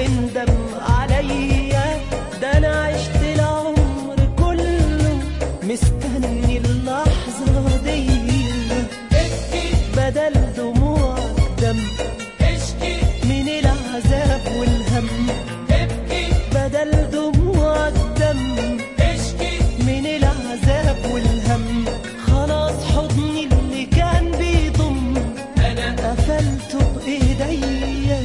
هتندم عليا ده انا عشت العمر كله مستني اللحظة دي بدل دموعك دم من العذاب والهم بدل دموعك دم من العذاب والهم خلاص حضني اللي كان بيضم انا قفلته بايديا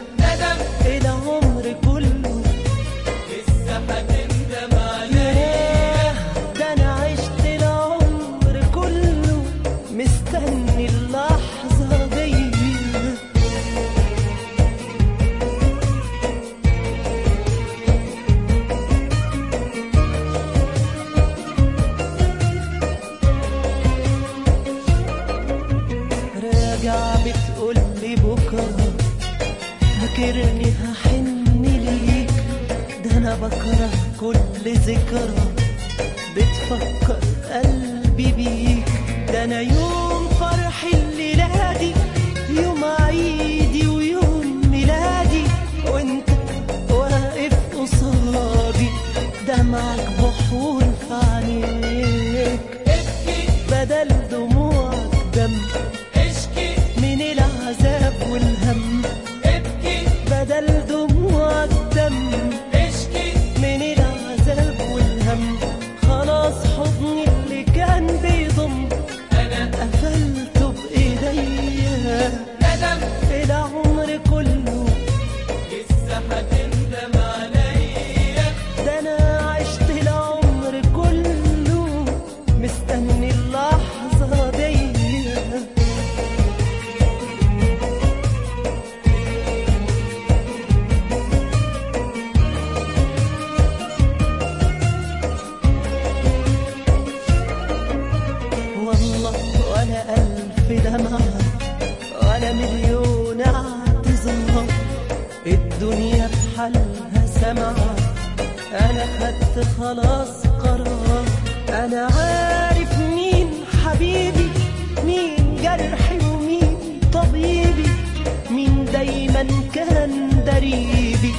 العمر كله ياه ده انا عشت العمر كله مستني اللحظة دي راجع بتقولي بكرة فاكرني هحن ليك ده انا بكره كل ذكرى بتفكر قلبي بيك ده انا يوم فرحي الليلة دي يوم عيدي ويوم ميلادي وانت واقف قصادي دمعك بحور في عينيك بدل دموعك دم من العذاب والهم بدل دموعك دم من العذاب والهم خلاص حضني اللي كان بيضم انا قفلته بايديا العمر كله ده انا عشت العمر كله مستني اللحظة دي والله ولا ألف دمعة ولا مليون اعتذار الدنيا بحالها سمعة أنا خدت خلاص قرار أنا عارف مين حبيبي مين جرحي ومين طبيبي مين دايما كان دريبي